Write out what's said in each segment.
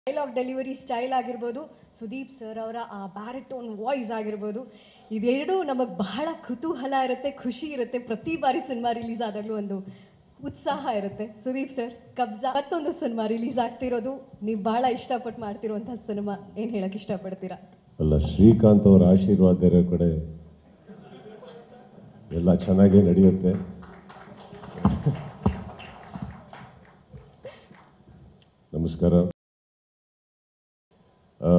dialogue delivery style ಆಗಿರ್ಬೋದು Sudeep sir ಅವರ ಆ ಬ್ಯಾರಿಟೋನ್ ವಾಯ್ಸ್ ಆಗಿರ್ಬೋದು ಇದೆರಡೂ ನಮಗೆ ಬಹಳ ಕುತೂಹಲ ಇರುತ್ತೆ ಖುಷಿ ಇರುತ್ತೆ ಪ್ರತಿ ಬಾರಿ ಸಿನಿಮಾ ರಿಲೀಸ್ ಆದಾಗಲೂ ಒಂದು ಉತ್ಸಾಹ ಇರುತ್ತೆ ಸುದೀಪ್ ಸರ್ ಕಬ್ಜಾ ಮತ್ತೊಂದು ಸಿನಿಮಾ ರಿಲೀಸ್ ಆಗ್ತಿರೋದು ನೀವು ಬಹಳ ಇಷ್ಟಪಟ್ಟು ಮಾಡ್ತಿರುವಂಥ ಸಿನಿಮಾ ಏನು ಹೇಳಕ್ಕೆ ಇಷ್ಟಪಡ್ತೀರಾ ಅಲ್ಲ ಶ್ರೀಕಾಂತ್ ಅವರ ಆಶೀರ್ವಾದ ಇರೋ ಕಡೆ ಎಲ್ಲ ಚೆನ್ನಾಗೇ ನಡೆಯುತ್ತೆ ನಮಸ್ಕಾರ ಆ,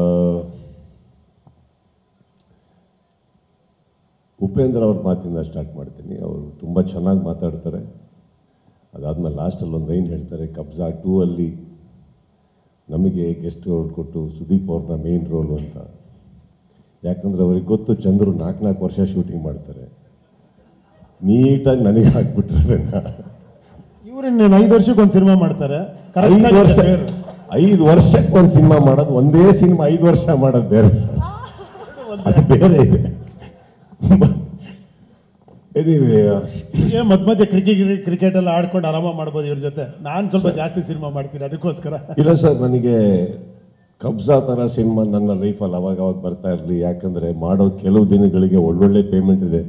ಉಪೇಂದ್ರ ಅವ್ರ ಮಾತಿಂದ ಸ್ಟಾರ್ಟ್ ಮಾಡ್ತೀನಿ ಅವರು ತುಂಬ ಚೆನ್ನಾಗಿ ಮಾತಾಡ್ತಾರೆ ಅದಾದ್ಮೇಲೆ ಲಾಸ್ಟಲ್ಲಿ ಒಂದು ಲೈನ್ ಹೇಳ್ತಾರೆ ಕಬ್ಜಾ ಟೂ ಅಲ್ಲಿ ನಮಗೆ ಗೆಸ್ಟ್ ರೋಲ್ ಕೊಟ್ಟು ಸುದೀಪ್ ಅವ್ರನ್ನ ಮೇನ್ ರೋಲು ಅಂತ ಯಾಕಂದ್ರೆ ಅವ್ರಿಗೆ ಗೊತ್ತು ಚಂದ್ರು ನಾಲ್ಕು ನಾಲ್ಕು ವರ್ಷ ಶೂಟಿಂಗ್ ಮಾಡ್ತಾರೆ ನೀಟಾಗಿ ನನಗೆ ಹಾಕ್ಬಿಟ್ರೆ ಅದನ್ನ ಇವ್ರು ಇನ್ನೇನು ಐದು ವರ್ಷಕ್ಕೆ ಒಂದು ಸಿನಿಮಾ ಮಾಡ್ತಾರೆ ಐದು ವರ್ಷ ಕರೆಕ್ಟ್ ಐದು ವರ್ಷಕ್ಕೆ ಒಂದು ಸಿನಿಮಾ ಮಾಡೋದು ಒಂದೇ ಸಿನಿಮಾ ಐದು ವರ್ಷ ಮಾಡೋದು ಬೇರೆ ಸರ್ ಅದು ಬೇರೆ ಇದೆ Anyway, ಮಧ್ಯ ಮಧ್ಯೆ ಕ್ರಿಕೆಟ್ ಕ್ರಿಕೆಟ್ ಎಲ್ಲ ಆಡ್ಕೊಂಡು ಆರಾಮ ಮಾಡ್ಬೋದು ಇವ್ರ ಜೊತೆ ನಾನು ಸ್ವಲ್ಪ ಜಾಸ್ತಿ ಸಿನಿಮಾ ಮಾಡ್ತೀನಿ ಅದಕ್ಕೋಸ್ಕರ ಇಲ್ಲ ಸರ್ ನನಗೆ ಕಬ್ಜಾ ಥರ ಸಿನಿಮಾ ನನ್ನ ಲೈಫಲ್ಲಿ ಅವಾಗ ಅವಾಗ ಬರ್ತಾ ಇರಲಿ ಯಾಕಂದರೆ ಮಾಡೋ ಕೆಲವು ದಿನಗಳಿಗೆ ಒಳ್ಳೊಳ್ಳೆ ಪೇಮೆಂಟ್ ಇದೆ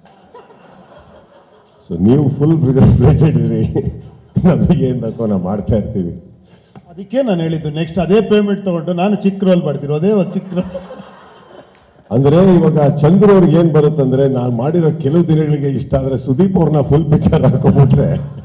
ಸೊ ನೀವು ಫುಲ್ ಫ್ಲೇಟೆಡ್ ಇರಿ ನಮಗೆ ಏನು ಬೇಕೋ ನಾವು ಮಾಡ್ತಾ ಇರ್ತೀವಿ ಅದಕ್ಕೆ ನಾನು ಹೇಳಿದ್ದು ನೆಕ್ಸ್ಟ್ ಅದೇ ಪೇಮೆಂಟ್ ತಗೊಂಡು ನಾನು ಚಿಕ್ಕ ರೋಲ್ ಮಾಡ್ತೀನಿ ಅದೇ ಒಂದು ಚಿಕ್ಕ ರೋಲ್ ಅಂದ್ರೆ ಇವಾಗ ಚಂದ್ರ ಅವ್ರಿಗೆ ಏನ್ ಬರುತ್ತಂದ್ರೆ ನಾನು ಮಾಡಿರೋ ಕೆಲವು ದಿನಗಳಿಗೆ ಇಷ್ಟ ಆದ್ರೆ ಸುದೀಪ್ ಅವ್ರನ್ನ ಫುಲ್ ಪಿಕ್ಚರ್ ಹಾಕೊಂಡ್ಬಿಟ್ರೆ